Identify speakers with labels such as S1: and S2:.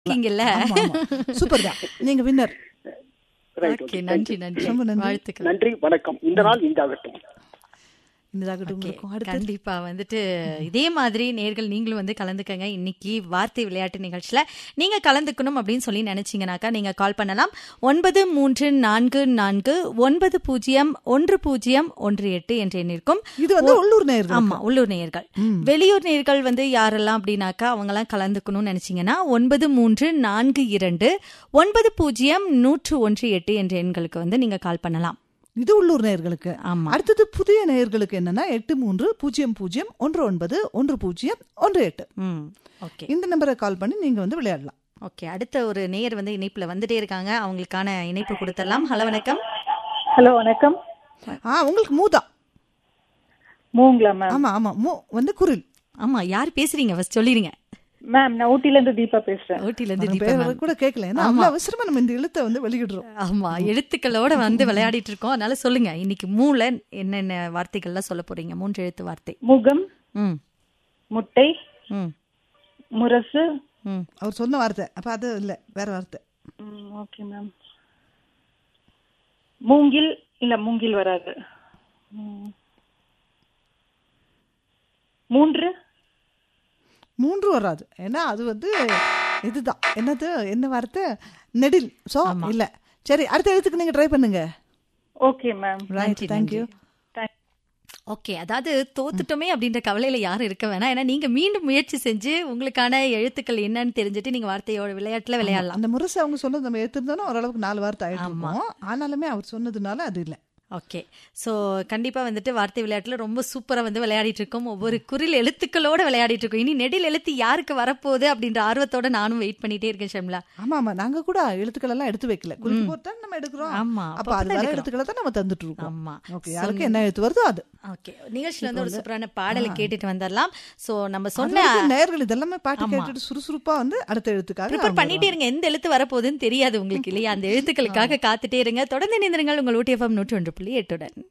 S1: இருக்கீங்கல்ல
S2: ஆமா, ஆமா. சூப்பர் தான் நீங்க வின்னர்
S3: ரைட்
S1: ஓகே நன்றி நன்றி
S2: ரொம்ப நன்றி.
S1: வாழ்த்துக்கள்
S3: நன்றி வணக்கம் இந்த நாள் இந்தாகட்டும்
S2: இதாகட்டும்
S1: ஓகே,
S2: உங்களுக்கும் அடுத்து
S1: கண்டிப்பா வந்துட்டு இதே மாதிரி நேர்கள் நீங்களும் வந்து கலந்துக்கங்க இன்னைக்கு வார்த்தை விளையாட்டு நிகழ்ச்சியில நீங்க கலந்துக்கணும் அப்படின்னு சொல்லி நினைச்சீங்கனாக்கா நீங்க கால் பண்ணலாம் ஒன்பது மூன்று நான்கு நான்கு ஒன்பது பூஜ்ஜியம் ஒன்று பூஜ்ஜியம் ஒன்று எட்டு என்ற எண்ணிற்கும்
S2: இது வந்து உள்ளூர் நேயர்கள்
S1: ஆமா உள்ளூர் நேயர்கள் வெளியூர் நேயர்கள் வந்து யாரெல்லாம் அப்படின்னாக்கா அவங்க எல்லாம் கலந்துக்கணும்னு நினைச்சீங்கன்னா ஒன்பது மூன்று நான்கு இரண்டு ஒன்பது பூஜ்ஜியம் நூற்று ஒன்று எட்டு என்ற எண்களுக்கு வந்து நீங்க கால் பண்ணலாம்
S2: இது உள்ளூர் நேயர்களுக்கு
S1: ஆமா
S2: அடுத்தது புதிய நேயர்களுக்கு என்னன்னா எட்டு மூன்று பூஜ்ஜியம் பூஜ்ஜியம் ஒன்று ஒன்பது ஒன்று பூஜ்ஜியம் ஒன்று எட்டு
S1: ம் ஓகே
S2: இந்த நம்பரை கால் பண்ணி நீங்க வந்து விளையாடலாம்
S1: ஓகே அடுத்த ஒரு நேயர் வந்து இணைப்புல வந்துட்டே இருக்காங்க அவங்களுக்கான இணைப்பு கொடுத்துடலாம் ஹலோ வணக்கம்
S4: ஹலோ வணக்கம்
S2: ஆ உங்களுக்கு மூதா
S4: மூங்களா மேம்
S2: ஆமா ஆமா மூ வந்து குரில்
S1: ஆமா யார் பேசுறீங்க ஃபர்ஸ்ட் சொல்லிருங்க
S4: மேம் நான் ஊட்டில இருந்து தீபா பேசுறேன்
S1: ஓட்டில இருந்து
S2: உங்க
S1: தீபா
S2: பேரை
S1: ma'am.
S2: கூட கேட்கல ஏன்னா அவ்வளவு அவசரமா நம்ம இந்த எழுத்தை வந்து வெளியிடுறோம்
S1: ஆமா எழுத்துக்களோட வந்து விளையாடிட்டு இருக்கோம் அதனால சொல்லுங்க இன்னைக்கு மூல என்னென்ன வார்த்தைகள்லாம் சொல்ல போறீங்க மூன்று எழுத்து வார்த்தை
S4: முகம்
S1: ம்
S4: முட்டை
S1: ம்
S4: முரசு
S1: ம்
S2: அவர் சொன்ன வார்த்தை அப்ப அது இல்ல வேற வார்த்தை
S4: ஓகே மேம் மூங்கில் இல்ல மூங்கில் வராது ம். மூன்று
S2: மூன்று வராது ஏன்னா அது வந்து இதுதான் என்னது என்ன வார்த்தை நெடில் சோ இல்ல சரி அடுத்த எழுத்துக்கு நீங்க ட்ரை பண்ணுங்க
S4: ஓகே மேம்
S2: ரைட்
S1: நன்றி,
S2: தேங்க்யூ
S1: ஓகே அதாவது தோத்துட்டோமே அப்படின்ற கவலையில யாரும் இருக்க வேணாம் ஏன்னா நீங்க மீண்டும் முயற்சி செஞ்சு உங்களுக்கான எழுத்துக்கள் என்னன்னு தெரிஞ்சுட்டு நீங்க வார்த்தையோட விளையாட்டுல விளையாடலாம்
S2: அந்த முரசு அவங்க சொன்னது நம்ம எடுத்திருந்தோம்னா ஓரளவுக்கு நாலு வார்த்தை ஆயிட்டு இருக்கும் ஆனாலுமே அவர் சொன்னதுனால அது இல்ல
S1: ஓகே ஸோ கண்டிப்பா வந்துட்டு வார்த்தை விளையாட்டுல ரொம்ப சூப்பரா வந்து விளையாடிட்டு இருக்கோம் ஒவ்வொரு குரில் எழுத்துக்களோட விளையாடிட்டு இருக்கோம் இனி நெடில் எழுத்து யாருக்கு வரப்போகுது அப்படின்ற ஆர்வத்தோட நானும் வெயிட் பண்ணிட்டே இருக்கேன் ஷம்லா
S2: ஆமா ஆமா நாங்க கூட எழுத்துக்கள் எல்லாம் எடுத்து வைக்கல குறிப்பு போட்டு தான் நம்ம எடுக்கிறோம்
S1: ஆமா,
S2: அப்ப
S1: அப்பப்ப
S2: அது
S1: தான்
S2: வர
S1: எடுக்கிறோம்.
S2: எழுத்துக்களை தான் நம்ம தந்துட்டு இருக்கோம்
S1: ஆமா
S2: ஓகே யாருக்கு என்ன எழுத்து வருதோ அது
S1: ஓகே நிகழ்ச்சியில வந்து ஒரு சூப்பரான பாடலை கேட்டுட்டு வந்துடலாம் சோ நம்ம
S2: அது
S1: சொன்ன
S2: வரைக்கும் நேயர்கள் இதெல்லாமே பாட்டு கேட்டுட்டு சுறுசுறுப்பா வந்து அடுத்த எழுத்துக்காக
S1: ப்ரிப்பேர்
S2: அவங்க
S1: பண்ணிட்டே இருங்க எந்த எழுத்து வரப்போகுதுன்னு தெரியாது உங்களுக்கு இல்லையா அந்த எழுத்துக்களுக்காக காத்துட்டே இருங்க தொடர்ந்து நிந்திருங்கள் உங்கள் ஊட்டிஎஃப்எம் நூற்றி ஒன்று புள்ளி எட்டுடன்